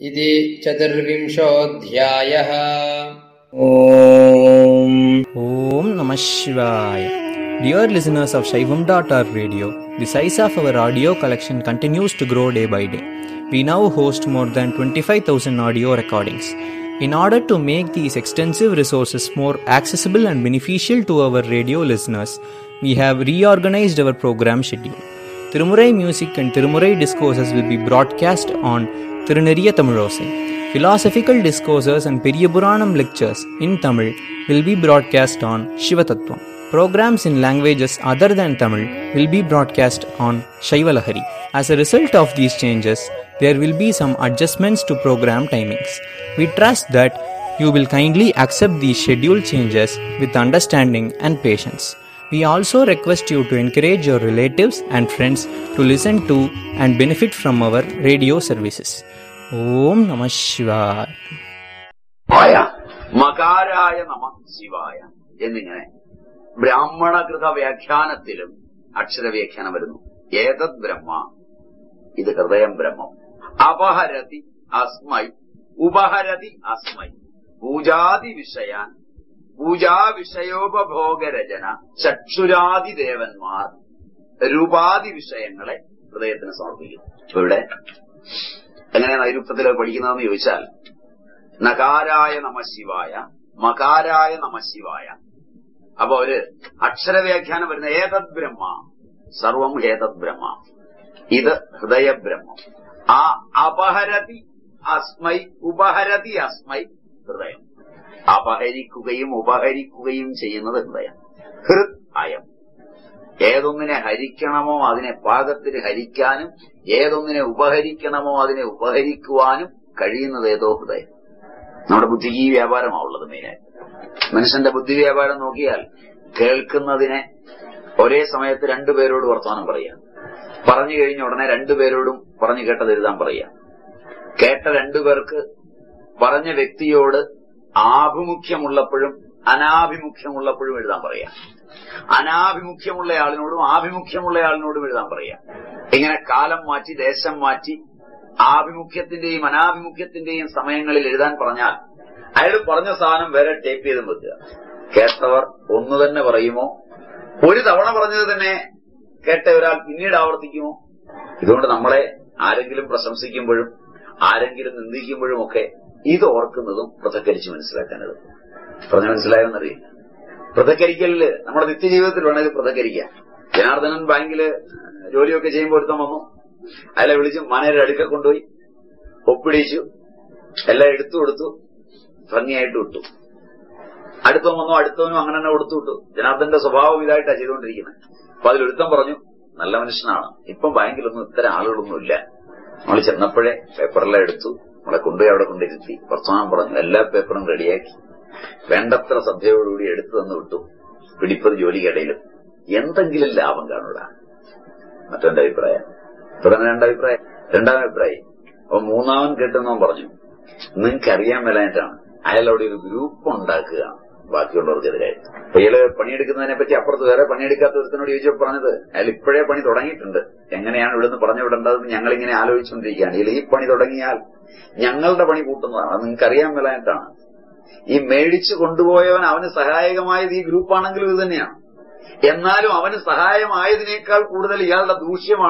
इति चतुर्विंशोऽध्यायः ॐ Om Namah Shivaya. Dear listeners of Shaivam.org radio, the size of our audio collection continues to grow day by day. We now host more than 25,000 audio recordings. In order to make these extensive resources more accessible and beneficial to our radio listeners, we have reorganized our program schedule. Tirumurai music and Tirumurai discourses will be broadcast on Tiruneriya Tamilosai. Philosophical discourses and Periyapuranam lectures in Tamil will be broadcast on Shivatattvam. Programs in languages other than Tamil will be broadcast on Shaivalahari. As a result of these changes, there will be some adjustments to program timings. We trust that you will kindly accept these schedule changes with understanding and patience. We also request you to encourage your relatives and friends to listen to and benefit from our radio services. Om Namah Shivaya. മായ മകാരായ നമ ശിവായ എന്നിങ്ങനെ ബ്രാഹ്മണകൃത വ്യാഖ്യാനത്തിലും അക്ഷരവ്യാഖ്യാനം വരുന്നു ഏതത് ബ്രഹ്മ ഇത് ഹൃദയം ബ്രഹ്മം അപഹരതി അസ്മൈ ഉപഹരതി അസ്മൈ പൂജാതി വിഷയാൻ പൂജാ വിഷയോപഭോഗരചന ചക്ഷുരാദി ദേവന്മാർ രൂപാദി വിഷയങ്ങളെ ഹൃദയത്തിന് സമർപ്പിക്കുന്നു ഇപ്പൊ ഇവിടെ എങ്ങനെ നൈരുക്തത്തിൽ പഠിക്കുന്നതെന്ന് ചോദിച്ചാൽ നകാരായ നമശിവായ മകാരായ നമശിവായ അപ്പൊ ഒരു അക്ഷരവ്യാഖ്യാനം വരുന്ന ഏതത് ബ്രഹ്മ സർവം ഹേതത് ബ്രഹ്മ ഇത് ഹൃദയബ്രഹ്മം ആ അപഹരതി അസ്മൈ ഉപഹരതി അസ്മൈ ഹൃദയം അപഹരിക്കുകയും ഉപഹരിക്കുകയും ചെയ്യുന്നത് ഹൃദയം ഹൃദ് അയം ഏതൊന്നിനെ ഹരിക്കണമോ അതിനെ പാകത്തിന് ഹരിക്കാനും ഏതൊന്നിനെ ഉപഹരിക്കണമോ അതിനെ ഉപഹരിക്കുവാനും കഴിയുന്നത് ഏതോ ഹൃദയം നമ്മുടെ ബുദ്ധിക്ക് ഈ വ്യാപാരമാണ് ഉള്ളത് മെയിനായിട്ട് മനുഷ്യന്റെ ബുദ്ധി വ്യാപാരം നോക്കിയാൽ കേൾക്കുന്നതിനെ ഒരേ സമയത്ത് രണ്ടുപേരോട് വർത്തമാനം പറയാം പറഞ്ഞു കഴിഞ്ഞ ഉടനെ രണ്ടുപേരോടും പറഞ്ഞു കേട്ടത് എഴുതാൻ പറയാം കേട്ട രണ്ടുപേർക്ക് പറഞ്ഞ വ്യക്തിയോട് ആഭിമുഖ്യമുള്ളപ്പോഴും അനാഭിമുഖ്യമുള്ളപ്പോഴും എഴുതാൻ പറയാം അനാഭിമുഖ്യമുള്ള ആളിനോടും ആഭിമുഖ്യമുള്ള ആളിനോടും എഴുതാൻ പറയാം ഇങ്ങനെ കാലം മാറ്റി ദേശം മാറ്റി ആഭിമുഖ്യത്തിന്റെയും അനാഭിമുഖ്യത്തിന്റെയും സമയങ്ങളിൽ എഴുതാൻ പറഞ്ഞാൽ അയാൾ പറഞ്ഞ സാധനം വേറെ ടേപ്പ് ചെയ്തും വെക്കുക കേട്ടവർ ഒന്നു തന്നെ പറയുമോ ഒരു തവണ പറഞ്ഞത് തന്നെ കേട്ട ഒരാൾ പിന്നീട് ആവർത്തിക്കുമോ ഇതുകൊണ്ട് നമ്മളെ ആരെങ്കിലും പ്രശംസിക്കുമ്പോഴും ആരെങ്കിലും നിന്ദിക്കുമ്പോഴും ഒക്കെ ഇത് ഓർക്കുന്നതും പൃഥക്കരിച്ച് മനസ്സിലാക്കാൻ എളുപ്പം പറഞ്ഞ മനസ്സിലായെന്നറിയില്ല പൃഥക്കരിക്കലില് നമ്മുടെ നിത്യജീവിതത്തിൽ വേണം ഇത് പൃഥക്കരിക്കാൻ ജനാർദ്ദനൻ ബാങ്കില് ജോലിയൊക്കെ ചെയ്യുമ്പോൾ ഒരുത്തം വന്നു അയാളെ വിളിച്ച് മനയുടെ അടുക്ക കൊണ്ടുപോയി ഒപ്പിടിച്ചു എല്ലാം എടുത്തു കൊടുത്തു ഭംഗിയായിട്ട് വിട്ടു അടുത്തവൻ വന്നു അടുത്തവനും അങ്ങനെ തന്നെ കൊടുത്തു വിട്ടു ജനാർദ്ദന്റെ സ്വഭാവം ഇതായിട്ടാണ് ചെയ്തുകൊണ്ടിരിക്കുന്നത് അപ്പൊ അതിലൊരുത്തം പറഞ്ഞു നല്ല മനുഷ്യനാണ് ഇപ്പം ബാങ്കിലൊന്നും ഇത്തരം ആളുകളൊന്നും ഇല്ല നമ്മൾ ചെന്നപ്പോഴേ പേപ്പറെല്ലാം എടുത്തു നമ്മളെ കൊണ്ടുപോയി അവിടെ കൊണ്ടിരുത്തി വർത്തമാനം പറഞ്ഞു എല്ലാ പേപ്പറും റെഡിയാക്കി വേണ്ടത്ര ശ്രദ്ധയോടുകൂടി എടുത്തു തന്നു വിട്ടു പിടിപ്പത് ജോലിക്കിടയിലും എന്തെങ്കിലും ലാഭം കാണൂടാ മറ്റൊന്റെ അഭിപ്രായം തുടർന്ന് രണ്ടഭിപ്രായം രണ്ടാം അഭിപ്രായം അപ്പൊ മൂന്നാമൻ കേട്ടെന്നവൻ പറഞ്ഞു നിങ്ങൾക്ക് അറിയാൻ മേലായിട്ടാണ് അയാൾ അവിടെ ഒരു ഗ്രൂപ്പ് ഉണ്ടാക്കുക ബാക്കിയുള്ളവർക്കെതിരായിട്ട് അപ്പൊ ഇയാള് പണിയെടുക്കുന്നതിനെ പറ്റി അപ്പുറത്ത് വേറെ പണിയെടുക്കാത്ത ഒരുത്തനോട് ചോദിച്ചപ്പോൾ പറഞ്ഞത് അയാൾ ഇപ്പോഴേ പണി തുടങ്ങിയിട്ടുണ്ട് എങ്ങനെയാണ് ഇവിടുന്ന് പറഞ്ഞു വിടേണ്ടതെന്ന് ഞങ്ങളിങ്ങനെ ആലോചിച്ചുകൊണ്ടിരിക്കുകയാണ് ഇതിൽ ഈ പണി തുടങ്ങിയാൽ ഞങ്ങളുടെ പണി കൂട്ടുന്നതാണ് അത് നിങ്ങൾക്ക് അറിയാൻ മേലായിട്ടാണ് ഈ മേടിച്ചു കൊണ്ടുപോയവൻ അവന് സഹായകമായത് ഈ ഗ്രൂപ്പാണെങ്കിലും ഇത് തന്നെയാണ് എന്നാലും അവന് സഹായമായതിനേക്കാൾ കൂടുതൽ ഇയാളുടെ ദൂഷ്യമാണ്